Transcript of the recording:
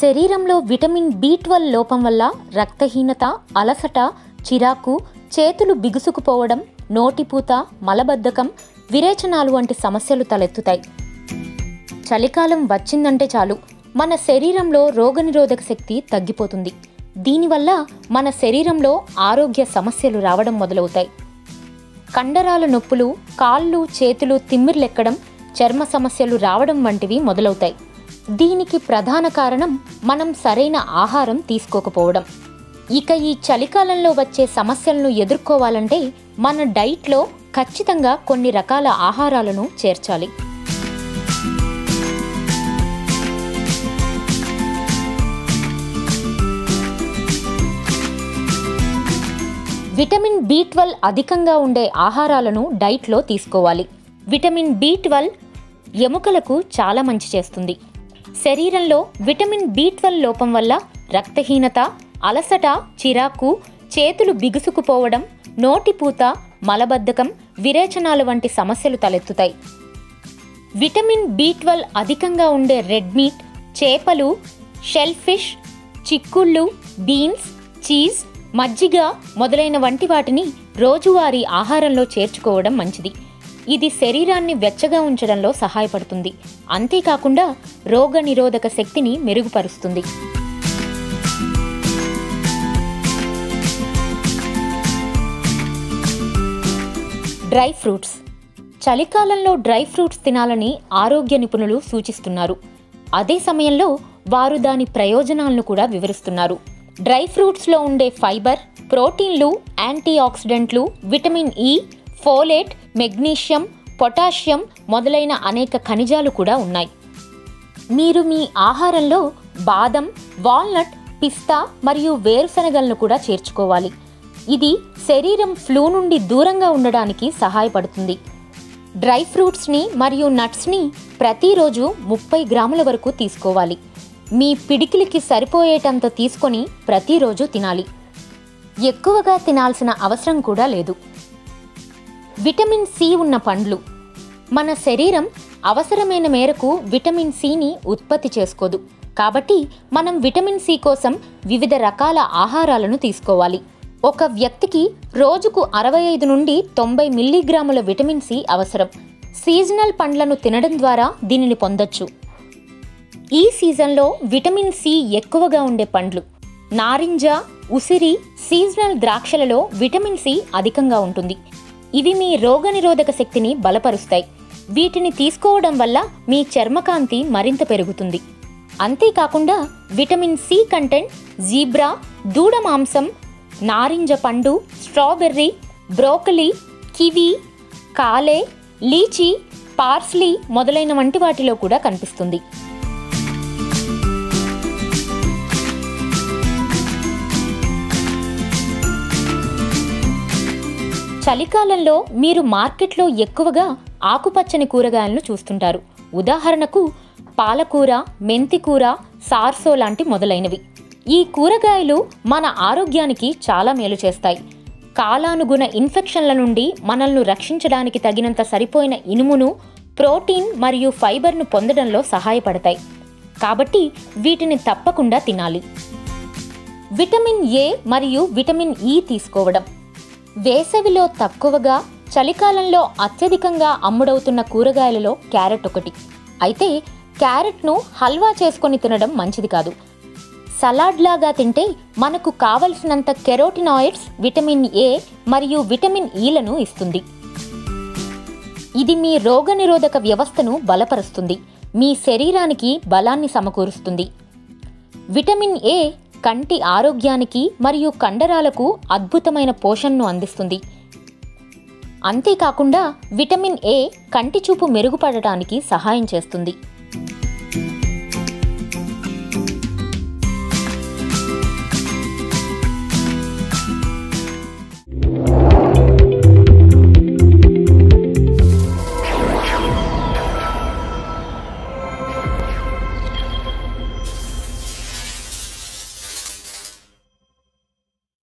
శరీరంలో vitamin B twelve లోపం వల్ల రక్తహీనత అలసట చిరాకు చేతులు బిగుసుకుపోవడం నోటిపూత మలబద్ధకం విరేచనాలు వంటి సమస్యలు తలెత్తుతాయి చలికాలం వచ్చిందంటే చాలు మన శరీరంలో రోగనిరోధక శక్తి తగ్గిపోతుంది దీనివల్ల మన శరీరంలో ఆరోగ్య సమస్యలు రావడం మొదలవుతాయి కండరాల నొప్పులు కాళ్ళు చేతులు తిమ్మిర్లెక్కడం చర్మ సమస్యలు రావడం వంటివి మొదలవుతాయి దీనికి ప్రధాన కారణం మనం సరైన ఆహారం తీసుకోకపోవడం ఇక ఈ చలికాలంలో వచ్చే సమస్యలను ఎదుర్కోవాలంటే మన డైట్లో ఖచ్చితంగా కొన్ని రకాల ఆహారాలను చేర్చాలి విటమిన్ బి ట్వెల్వ్ అధికంగా ఉండే ఆహారాలను డైట్లో తీసుకోవాలి విటమిన్ బి ట్వెల్వ్ ఎముకలకు చాలా మంచి చేస్తుంది శరీరంలో విటమిన్ బి ట్వెల్వ్ లోపం వల్ల రక్తహీనత అలసట చిరాకు చేతులు బిగుసుకుపోవడం నోటిపూత మలబద్ధకం విరేచనాలు వంటి సమస్యలు తలెత్తుతాయి విటమిన్ బి ట్వెల్వ్ అధికంగా ఉండే రెడ్ మీట్ చేపలు షెల్ ఫిష్ చిక్కుళ్ళు బీన్స్ చీజ్ మజ్జిగ మొదలైన వంటి వాటిని రోజువారీ ఆహారంలో చేర్చుకోవడం మంచిది ఇది శరీరాన్ని వెచ్చగా ఉంచడంలో సహాయపడుతుంది అంతేకాకుండా రోగ నిరోధక శక్తిని మెరుగుపరుస్తుంది డ్రై ఫ్రూట్స్ చలికాలంలో డ్రై ఫ్రూట్స్ తినాలని ఆరోగ్య నిపుణులు సూచిస్తున్నారు అదే సమయంలో వారు దాని ప్రయోజనాలను కూడా వివరిస్తున్నారు డ్రై ఫ్రూట్స్లో ఉండే ఫైబర్ ప్రోటీన్లు యాంటీ ఆక్సిడెంట్లు vitamin E folate magnesium potassium మొదలైన అనేక ఖనిజాలు కూడా ఉన్నాయి మీరు మీ ఆహారంలో బాదం వాల్నట్ పిస్తా మరియు వేరుశనగలను కూడా చేర్చుకోవాలి ఇది శరీరం ఫ్లూ నుండి దూరంగా ఉండడానికి సహాయపడుతుంది డ్రై ఫ్రూట్స్ని మరియు నట్స్ని ప్రతిరోజు ముప్పై గ్రాముల వరకు తీసుకోవాలి మీ పిడికిలికి సరిపోయేటంత తీసుకొని ప్రతిరోజు తినాలి ఎక్కువగా తినాల్సిన అవసరం కూడా లేదు విటమిన్ సి ఉన్న పండ్లు మన శరీరం అవసరమైన మేరకు విటమిన్ సిని ఉత్పత్తి చేసుకోదు కాబట్టి మనం విటమిన్ సి కోసం వివిధ రకాల ఆహారాలను తీసుకోవాలి ఒక వ్యక్తికి రోజుకు అరవై ఐదు నుండి తొంభై మిల్లీగ్రాముల విటమిన్ సి అవసరం సీజనల్ పండ్లను తినడం ద్వారా దీనిని పొందొచ్చు ఈ సీజన్లో విటమిన్ సి ఎక్కువగా ఉండే పండ్లు నారింజ ఉసిరి సీజనల్ ద్రాక్షలలో విటమిన్ సి అధికంగా ఉంటుంది ఇవి మీ రోగనిరోధక శక్తిని బలపరుస్తాయి వీటిని తీసుకోవడం వల్ల మీ చర్మకాంతి మరింత పెరుగుతుంది అంతేకాకుండా విటమిన్ సి కంటెంట్ జీబ్రా దూడ మాంసం నారింజ పండు strawberry broccoli kiwi kale lychee parsley మొదలైన వంటి వాటిలో కూడా కనిపిస్తుంది చలికాలంలో మీరు మార్కెట్లో ఎక్కువగా ఆకుపచ్చని కూరగాయలను చూస్తుంటారు ఉదాహరణకు పాలకూర మెంతికూర సార్సో లాంటి మొదలైనవి ఈ కూరగాయలు మన ఆరోగ్యానికి చాలా మేలు చేస్తాయి కాలానుగుణ ఇన్ఫెక్షన్ల నుండి మనల్ని రక్షించడానికి తగినంత సరిపోయిన ఇనుమును ప్రోటీన్ మరియు ఫైబర్ను పొందడంలో సహాయపడతాయి కాబట్టి వీటిని తప్పకుండా తినాలి విటమిన్ ఏ మరియు విటమిన్ ఇ తీసుకోవడం వేసవిలో తక్కువగా చలికాలంలో అత్యధికంగా అమ్ముడవుతున్న కూరగాయలలో క్యారెట్ ఒకటి అయితే క్యారెట్ను హల్వా చేసుకొని తినడం మంచిది కాదు సలాడ్ లాగా తింటే మనకు కావలసినంత కెరోటినాయిడ్స్ విటమిన్ ఏ మరియు విటమిన్ ఈలను ఇస్తుంది ఇది మీ రోగనిరోధక వ్యవస్థను బలపరుస్తుంది మీ శరీరానికి బలాన్ని సమకూరుస్తుంది విటమిన్ ఏ కంటి ఆరోగ్యానికి మరియు కండరాలకు అద్భుతమైన పోషణను అందిస్తుంది అంతేకాకుండా విటమిన్ ఏ కంటి చూపు మెరుగుపడటానికి సహాయం చేస్తుంది